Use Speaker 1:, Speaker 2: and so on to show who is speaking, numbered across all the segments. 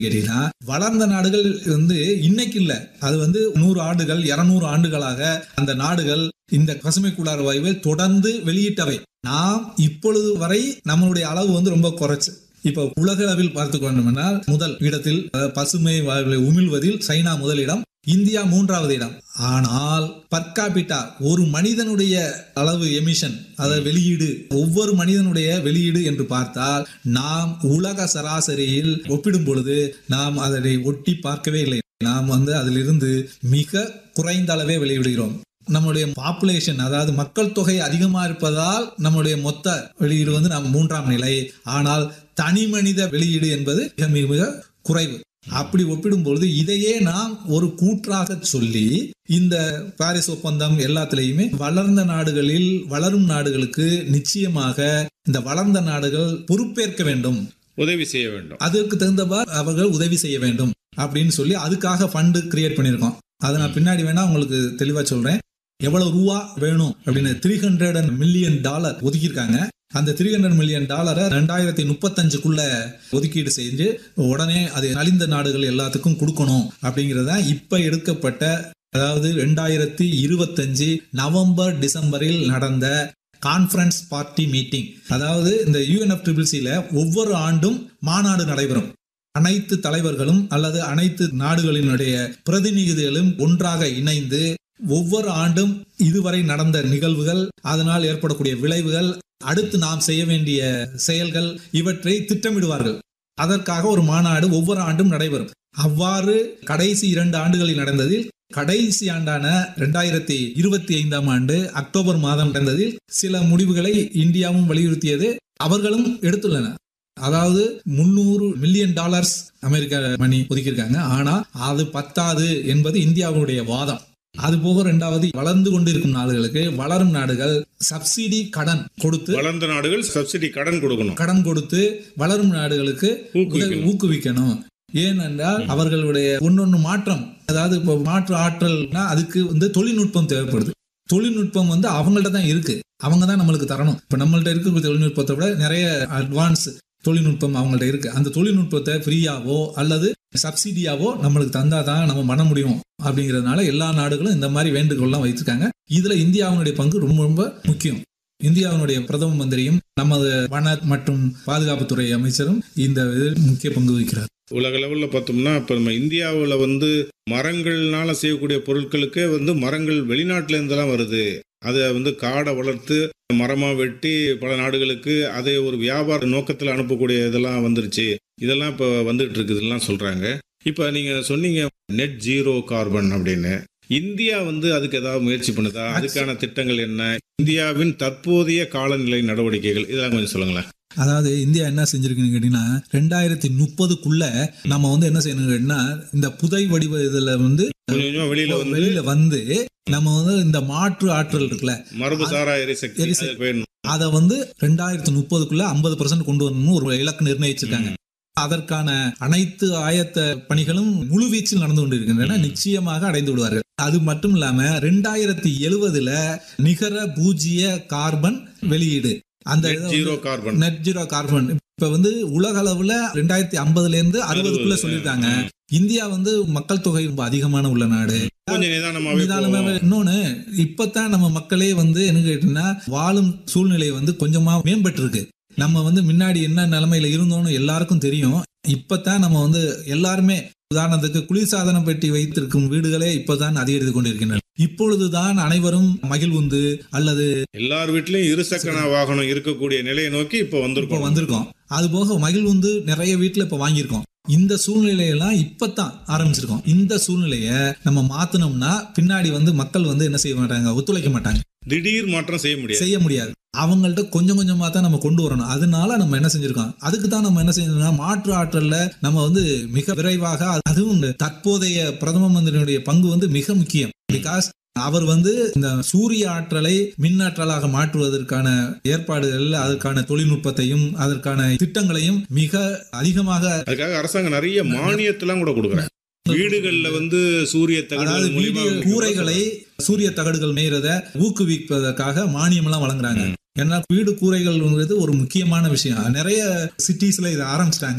Speaker 1: கேட்டீங்கன்னா வளர்ந்த நாடுகள் வந்து இன்னைக்கு இல்ல அது வந்து நூறு ஆண்டுகள் இருநூறு ஆண்டுகளாக அந்த நாடுகள் இந்த பசுமை கூடார வாயுவை தொடர்ந்து வெளியிட்டவை நாம் இப்பொழுது வரை நம்மளுடைய அளவு வந்து ரொம்ப குறைச்சு இப்ப உலக அளவில் பார்த்து கொண்டோம்னால் முதல் இடத்தில் அஹ், பசுமை வாயுவை உமிழ்வதில் சைனா முதலிடம் இந்தியா மூன்றாவது இடம் ஆனால் பர்காபிட்டா ஒரு மனிதனுடைய அளவு எமிஷன் அதாவது வெளியீடு ஒவ்வொரு மனிதனுடைய வெளியீடு என்று பார்த்தால் நாம் உலக சராசரியில் ஒப்பிடும் பொழுது நாம் அதனை ஒட்டி பார்க்கவே இல்லை நாம் வந்து அதிலிருந்து மிக குறைந்த அளவே வெளியிடுகிறோம் நம்முடைய பாப்புலேஷன் அதாவது மக்கள் தொகை அதிகமா இருப்பதால் நம்முடைய மொத்த வெளியீடு வந்து நாம் மூன்றாம் நிலை ஆனால் தனி மனித வெளியீடு என்பது மிக மிக மிக குறைவு அப்படி ஒப்பிடும் பொழுது இதையே நாம் ஒரு கூற்றாக சொல்லி இந்த பாரிஸ் ஒப்பந்தம் எல்லாத்திலையுமே வளர்ந்த நாடுகளில் வளரும் நாடுகளுக்கு நிச்சயமாக இந்த வளர்ந்த நாடுகள் பொறுப்பேற்க வேண்டும்
Speaker 2: உதவி செய்ய வேண்டும்
Speaker 1: அதற்கு தகுந்தவாறு அவர்கள் உதவி செய்ய வேண்டும் அப்படின்னு சொல்லி அதுக்காக ஃபண்டு கிரியேட் பண்ணியிருக்கோம் அதை நான் பின்னாடி வேணா உங்களுக்கு தெளிவா சொல்றேன் எவ்வளவு ரூபா வேணும் அப்படின்னு three hundred and million dollar ஒதுக்கியிருக்காங்க அந்த த்ரீ ஹண்ட்ரட் மில்லியன் டாலரை ரெண்டாயிரத்தி முப்பத்தஞ்சுக்குள்ள ஒதுக்கீடு செஞ்சு உடனே அது நலிந்த நாடுகள் எல்லாத்துக்கும் கொடுக்கணும் அப்படிங்கறத இப்ப எடுக்கப்பட்ட அதாவது ரெண்டாயிரத்தி இருபத்தஞ்சு நவம்பர் டிசம்பரில் நடந்த கான்ஃபரன்ஸ் பார்ட்டி மீட்டிங் அதாவது இந்த யூஎன்எஃப்டிபிள்சியில ஒவ்வொரு ஆண்டும் மாநாடு நடைபெறும் அனைத்து தலைவர்களும் அல்லது அனைத்து நாடுகளினுடைய பிரதிநிதிகளும் ஒன்றாக இணைந்து ஒவ்வொரு ஆண்டும் இதுவரை நடந்த நிகழ்வுகள் அதனால் ஏற்படக்கூடிய விளைவுகள் அடுத்து நாம் செய்ய வேண்டிய செயல்கள் இவற்றை திட்டமிடுவார்கள் அதற்காக ஒரு மாநாடு ஒவ்வொரு ஆண்டும் நடைபெறும் அவ்வாறு கடைசி இரண்டு ஆண்டுகளில் நடந்ததில் கடைசி ஆண்டான ரெண்டாயிரத்தி இருபத்தி ஐந்தாம் ஆண்டு அக்டோபர் மாதம் நடந்ததில் சில முடிவுகளை இந்தியாவும் வலியுறுத்தியது அவர்களும் எடுத்துள்ளனர் அதாவது முன்னூறு மில்லியன் டாலர்ஸ் அமெரிக்க மணி ஒதுக்கியிருக்காங்க ஆனா அது பத்தாது என்பது இந்தியாவுடைய வாதம் அது போக ரெண்டாவது வளர்ந்து கொண்டிருக்கும் நாடுகளுக்கு வளரும் நாடுகள் சப்சிடி கடன் கொடுத்து
Speaker 2: வளர்ந்த நாடுகள் சப்சிடி கடன் கொடுக்கணும்
Speaker 1: கடன் கொடுத்து வளரும் நாடுகளுக்கு
Speaker 2: ஊக்குவிக்கணும்.
Speaker 1: உதவி- ஊக்குவிக்கணும் ஏனென்றால் அவர்களுடைய ஒன்னொன்னு மாற்றம் அதாவது இப்போ மாற்று ஆற்றல்னா அதுக்கு வந்து தொழில்நுட்பம் தேவைப்படுது தொழில்நுட்பம் வந்து அவங்கள்ட்ட தான் இருக்கு அவங்க தான் நம்மளுக்கு தரணும் இப்போ நம்மள்ட்ட இருக்கிற தொழில்நுட்பத்தை விட நிறைய அட்வான்ஸ் தொழில்நுட்பம் அவங்கள்ட்ட இருக்கு அந்த தொழில்நுட்பத்தை ஃப்ரீயாவோ அல்லது சப்சிடியாவோ நம்மளுக்கு தந்தாதான் நம்ம பண்ண முடியும் அப்படிங்கிறதுனால எல்லா நாடுகளும் இந்த மாதிரி வேண்டுகோள்லாம் வைத்திருக்காங்க இதுல இந்தியாவினுடைய பங்கு ரொம்ப ரொம்ப முக்கியம் இந்தியாவினுடைய பிரதம மந்திரியும் நமது வன மற்றும் பாதுகாப்புத்துறை அமைச்சரும் இந்த இதில் முக்கிய பங்கு வகிக்கிறார்
Speaker 2: உலக லெவலில் பார்த்தோம்னா இப்போ நம்ம இந்தியாவில் வந்து மரங்கள்னால செய்யக்கூடிய பொருட்களுக்கே வந்து மரங்கள் வெளிநாட்டுல இருந்தெல்லாம் வருது அதை வந்து காடை வளர்த்து மரமாக வெட்டி பல நாடுகளுக்கு அதை ஒரு வியாபார நோக்கத்தில் அனுப்பக்கூடிய இதெல்லாம் வந்துருச்சு இதெல்லாம் இப்போ வந்துட்டு இருக்குதுலாம் சொல்கிறாங்க இப்போ நீங்கள் சொன்னீங்க நெட் ஜீரோ கார்பன் அப்படின்னு இந்தியா வந்து அதுக்கு ஏதாவது முயற்சி பண்ணுதா அதுக்கான திட்டங்கள் என்ன இந்தியாவின் தற்போதைய காலநிலை நடவடிக்கைகள் இதெல்லாம் கொஞ்சம் சொல்லுங்களேன்
Speaker 1: அதாவது இந்தியா என்ன செஞ்சிருக்குன்னு கேட்டீங்கன்னா ரெண்டாயிரத்தி முப்பதுக்குள்ள நம்ம வந்து என்ன செய்யணும் கேட்டீங்கன்னா இந்த புதை வடிவ இதுல வந்து
Speaker 2: கொஞ்சம் கொஞ்சமா வெளியில வந்து
Speaker 1: வெளியில வந்து நம்ம வந்து இந்த மாற்று ஆற்றல் இருக்குல்ல
Speaker 2: மரபு சாரா எரிசக்தி
Speaker 1: எரிசக்தி.
Speaker 2: அதுக்கு வேணும்
Speaker 1: அதை வந்து ரெண்டாயிரத்தி முப்பதுக்குள்ள ஐம்பது பர்சன்ட் கொண்டு வரணும்னு ஒரு இலக்கு நிர்ணயிச்சிருக்காங்க அதற்கான அனைத்து ஆயத்த பணிகளும் முழுவீச்சில் நடந்து கொண்டிருக்கின்றன நிச்சயமாக அடைந்து விடுவார்கள் அது மட்டும் இல்லாம ரெண்டாயிரத்தி எழுவதுல நிகர பூஜ்ஜிய கார்பன் வெளியீடு அந்த இதை வந்து-
Speaker 2: zero carbon
Speaker 1: net zero carbon இப்ப வந்து உலக அளவுல ரெண்டாயிரத்தி ஐம்பதுல இருந்து அறுபதுக்குள்ள சொல்லியிருக்காங்க இந்தியா வந்து மக்கள் தொகை ரொம்ப அதிகமான உள்ள நாடு
Speaker 2: கொஞ்சம் நிதானமாவே
Speaker 1: நிதானமாவே
Speaker 2: போவோம்.
Speaker 1: இன்னொன்னு இப்பதான் நம்ம மக்களே வந்து என்ன கேட்டீங்கன்னா வாழும் சூழ்நிலை வந்து கொஞ்சமா மேம்பட்டு இருக்கு நம்ம வந்து முன்னாடி என்ன நிலைமையில இருந்தோம்னு எல்லாருக்கும் தெரியும் இப்பதான் நம்ம வந்து எல்லாருமே உதாரணத்துக்கு குளிர்சாதன பெட்டி வைத்திருக்கும் வீடுகளே இப்பதான் அதிகரித்து கொண்டிருக்கின்றன இப்பொழுதுதான் அனைவரும் மகிழ்வுந்து அல்லது
Speaker 2: எல்லார் வீட்லயும் இருசக்கர வாகனம் இருக்கக்கூடிய நிலையை நோக்கி இப்ப
Speaker 1: இப்போ
Speaker 2: வந்திருக்கோம்
Speaker 1: வந்திருக்கோம் அது போக மகிழ்வுந்து நிறைய வீட்டுல இப்ப வாங்கியிருக்கோம் இந்த சூழ்நிலையெல்லாம் இப்பதான் ஆரம்பிச்சிருக்கோம் இந்த சூழ்நிலைய நம்ம மாத்தணும்னா பின்னாடி வந்து மக்கள் வந்து என்ன செய்ய மாட்டாங்க ஒத்துழைக்க மாட்டாங்க
Speaker 2: திடீர் மாற்றம் செய்ய முடியாது
Speaker 1: செய்ய முடியாது அவங்கள்ட்ட கொஞ்சம் கொஞ்சமா தான் நம்ம கொண்டு வரணும் அதனால நம்ம என்ன செஞ்சிருக்கோம் அதுக்கு தான் நம்ம என்ன செஞ்சோம்னா மாற்று ஆற்றல்ல நம்ம வந்து மிக விரைவாக அதுவும் இந்த தற்போதைய பிரதம மந்திரியுடைய பங்கு வந்து மிக முக்கியம் பிகாஸ் அவர் வந்து இந்த சூரிய ஆற்றலை மின்னாற்றலாக மாற்றுவதற்கான ஏற்பாடுகள் அதற்கான தொழில்நுட்பத்தையும் அதற்கான திட்டங்களையும் மிக அதிகமாக
Speaker 2: அதுக்காக அரசாங்கம் நிறைய மானியத்தெல்லாம் கூட கொடுக்குறாங்க வீடுகள்ல வந்து சூரிய
Speaker 1: அதாவது
Speaker 2: தகவல் மூலியமா
Speaker 1: வீடு கூரைகளை சூரிய தகடுகள் மேய்றத ஊக்குவிப்பதற்காக மானியம் எல்லாம் வழங்குறாங்க ஏன்னா வீடு கூரைகள்ங்கிறது ஒரு முக்கியமான விஷயம் நிறைய சிட்டிஸ்ல இதை ஆரம்பிச்சிட்டாங்க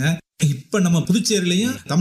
Speaker 1: இப்ப நம்ம புதுச்சேரியிலையும்